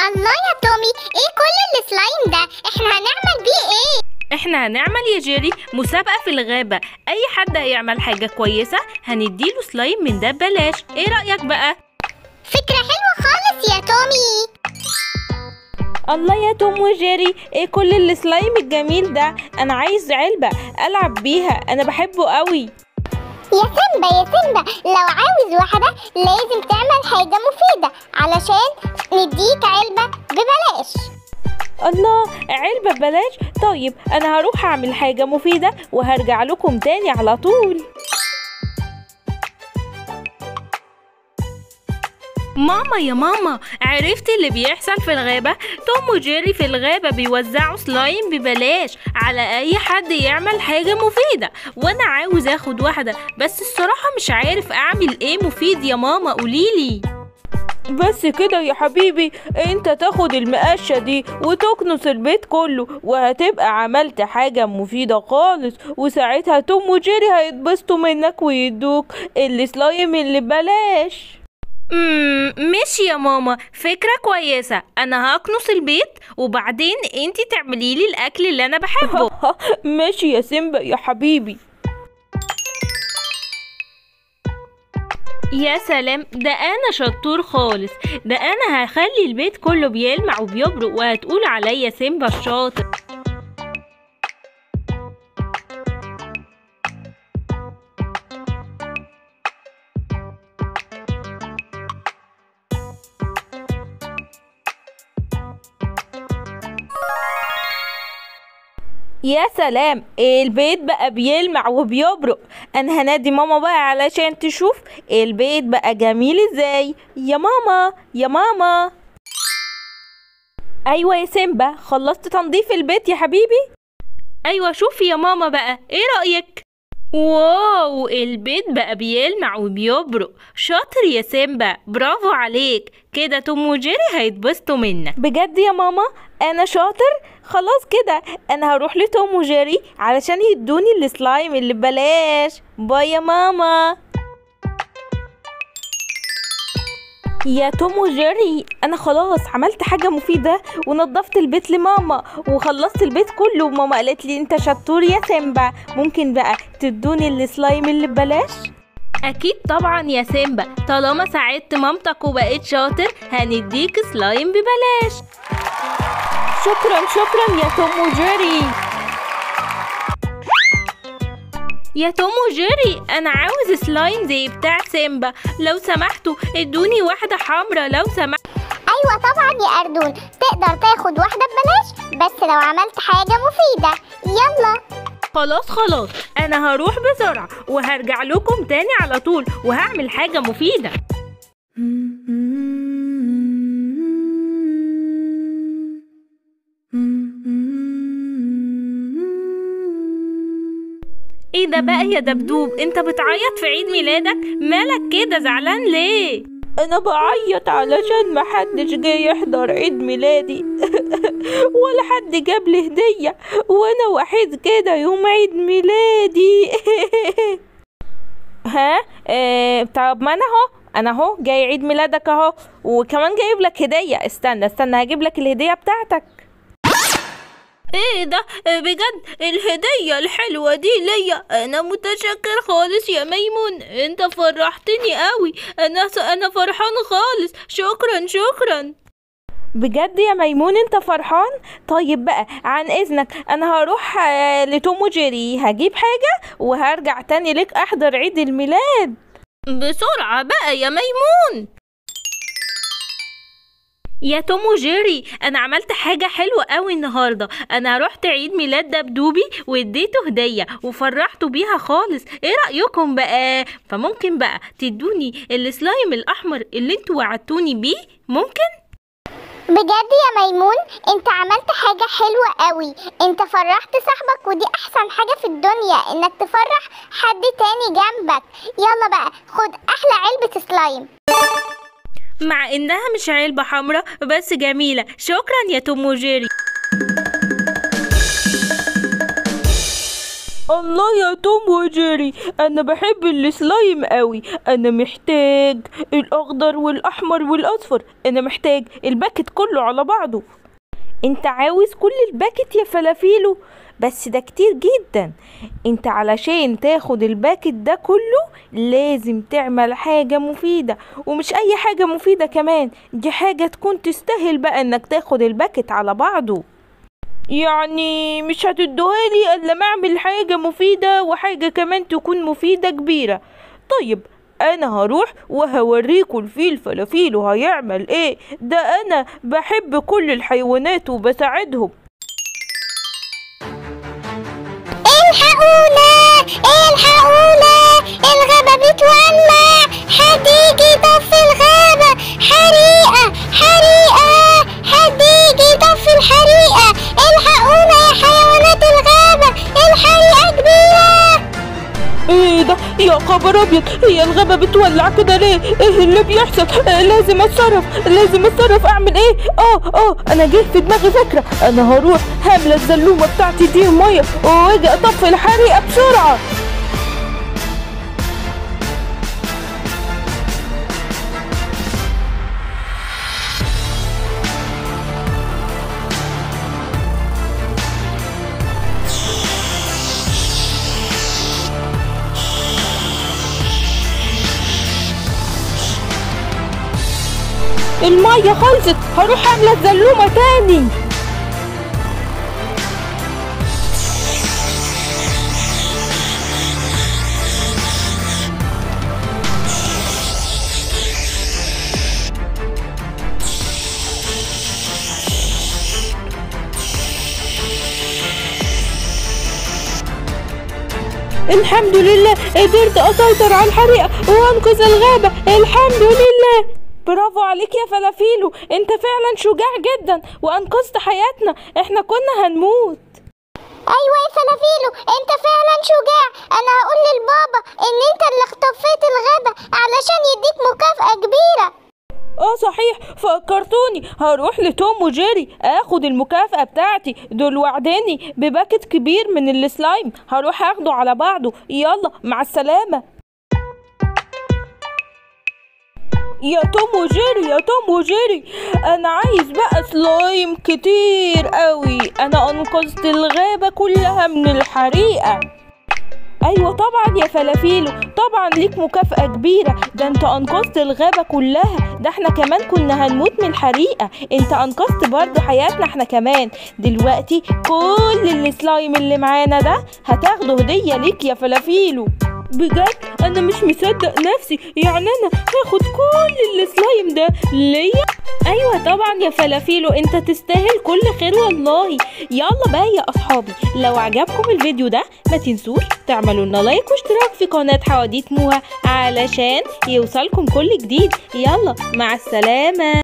الله يا تومي ايه كل السلايم ده احنا هنعمل بيه ايه احنا هنعمل يا جيري مسابقة في الغابة اي حد هيعمل حاجة كويسة هنديله سلايم من ده ببلاش ايه رأيك بقى فكرة حلوة خالص يا تومي الله يا توم وجيري ايه كل السلايم الجميل ده انا عايز علبة العب بيها انا بحبه قوي يا سيمبا يا سيمبا لو عاوز واحدة لازم تعمل حاجة مفيدة علشان نديك علبة ببلاش الله علبة ببلاش طيب انا هروح اعمل حاجة مفيدة وهرجع لكم تاني على طول ماما يا ماما عرفت اللي بيحصل في الغابة توم وجيري في الغابة بيوزعوا سلايم ببلاش على اي حد يعمل حاجة مفيدة وانا عاوز اخد واحدة بس الصراحة مش عارف اعمل ايه مفيد يا ماما قوليلي بس كده يا حبيبي انت تاخد المقشة دي وتكنس البيت كله وهتبقى عملت حاجة مفيدة خالص وساعتها توم وجيري هيتبسطوا منك ويدوك السلايم اللي ببلاش امم ماشي يا ماما فكرة كويسة انا هكنس البيت وبعدين انتي تعملي لي الاكل اللي انا بحبه ماشي يا سيمبا يا حبيبي يا سلام ده انا شطور خالص ده انا هخلي البيت كله بيلمع وبيبرق وهتقول عليا سيمبا الشاطر يا سلام البيت بقى بيلمع وبيبرق انا هنادي ماما بقى علشان تشوف البيت بقى جميل ازاي يا ماما يا ماما ايوه يا سيمبا خلصت تنظيف البيت يا حبيبي ايوه شوفي يا ماما بقى ايه رأيك واو البيت بقى بيلمع وبيبرق شاطر يا سيمبا برافو عليك كده توم وجيري هيتبسطوا منك بجد يا ماما انا شاطر خلاص كده انا هروح لتوم وجيري علشان يدوني السلايم اللي ببلاش باي يا ماما يا توم وجيري انا خلاص عملت حاجة مفيدة ونظفت البيت لماما وخلصت البيت كله وماما قالت لي انت شطور يا سيمبا ممكن بقى تدوني السلايم اللي ببلاش اكيد طبعا يا سيمبا طالما ساعدت مامتك وبقيت شاطر هنديك سلايم ببلاش شكرا شكرا يا توم وجيري يا توم وجيري انا عاوز سلايم زي بتاع سيمبا لو سمحتوا ادوني واحدة حمرا لو سمحت ايوه طبعا يا اردون تقدر تاخد واحدة ببلاش بس لو عملت حاجة مفيدة يلا خلاص خلاص انا هروح بسرعة وهرجع لكم تاني على طول وهعمل حاجة مفيدة ايه ده بقى يا دبدوب انت بتعيط في عيد ميلادك مالك كده زعلان ليه انا بعيط علشان محدش جه يحضر عيد ميلادي ولا حد جاب لي هدية وانا وحيد كده يوم عيد ميلادي ها اه طب ما انا اهو انا اهو جاي عيد ميلادك اهو وكمان جايب لك هدية استنى استنى هجيب لك الهدية بتاعتك ايه ده بجد الهدية الحلوة دي ليا انا متشكر خالص يا ميمون انت فرحتني قوي انا انا فرحان خالص شكرا شكرا بجد يا ميمون انت فرحان طيب بقى عن اذنك انا هروح آه، لتوم وجيري هجيب حاجة وهرجع تاني لك احضر عيد الميلاد بسرعة بقى يا ميمون يا توم وجيري انا عملت حاجة حلوة قوي النهاردة انا رحت عيد ميلاد دبدوبي واديته هدية وفرحته بيها خالص ايه رأيكم بقى فممكن بقى تدوني السلايم الاحمر اللي انتوا وعدتوني بيه ممكن بجد يا ميمون انت عملت حاجة حلوة قوي انت فرحت صاحبك ودي احسن حاجة في الدنيا انك تفرح حد تاني جنبك يلا بقى خد احلى علبة سلايم مع انها مش علبة حمراء بس جميلة شكرا يا توم وجيري الله يا توم وجيري انا بحب السلايم قوي انا محتاج الاخضر والاحمر والاصفر انا محتاج الباكت كله على بعضه انت عاوز كل الباكت يا فلافيلو بس ده كتير جدا انت علشان تاخد الباكت ده كله لازم تعمل حاجة مفيدة ومش اي حاجة مفيدة كمان دي حاجة تكون تستاهل بقى انك تاخد الباكت على بعضه يعني مش هتدوهالي الا ما اعمل حاجة مفيدة وحاجة كمان تكون مفيدة كبيرة طيب انا هروح وهوريكوا الفيل فلافيلو هيعمل ايه ده انا بحب كل الحيوانات وبساعدهم الحقونا الحقونا الغابة بتولع حد يجي يطفي الغابة حريقة حريقة حد يجي يطفي الحريقة الحقونا يا حيوانات الغابة الحريقة كبيرة ايه ده يا خبر ابيض هي الغابة بتولع كده ليه ايه اللي بيحصل آه لازم اتصرف لازم اتصرف اعمل ايه اه اه انا جه في دماغي فكرة انا هروح هملى الزلومة بتاعتي دي مية واجي اطفي الحريقة بسرعة المية خلصت هروح املى الزلومة تاني الحمد لله قدرت اسيطر على الحريقة وانقذ الغابة الحمد لله برافو عليك يا فلافيلو انت فعلا شجاع جدا وانقذت حياتنا احنا كنا هنموت ايوه يا فلافيلو انت فعلا شجاع انا هقول للبابا ان انت اللي اختفيت الغابة علشان يديك مكافأة كبيرة اه صحيح فكرتوني هروح لتوم وجيري اخد المكافأة بتاعتي دول وعداني بباكت كبير من السلايم هروح اخده على بعضه يلا مع السلامة يا توم وجيري يا توم وجيري انا عايز بقى سلايم كتير قوي انا انقذت الغابة كلها من الحريقة ايوه طبعا يا فلافيلو طبعا ليك مكافأة كبيرة ده انت انقذت الغابة كلها ده احنا كمان كنا هنموت من الحريقة انت انقذت برضو حياتنا احنا كمان دلوقتي كل السلايم اللي معانا ده هتاخده هدية ليك يا فلافيلو بجد انا مش مصدق نفسي يعني انا هاخد كل السلايم ده ليا ايوه طبعا يا فلافيلو انت تستاهل كل خير والله يلا بقى يا اصحابي لو عجبكم الفيديو ده ما تنسوش تعملوا لنا لايك واشتراك في قناه حواديت موها علشان يوصلكم كل جديد يلا مع السلامه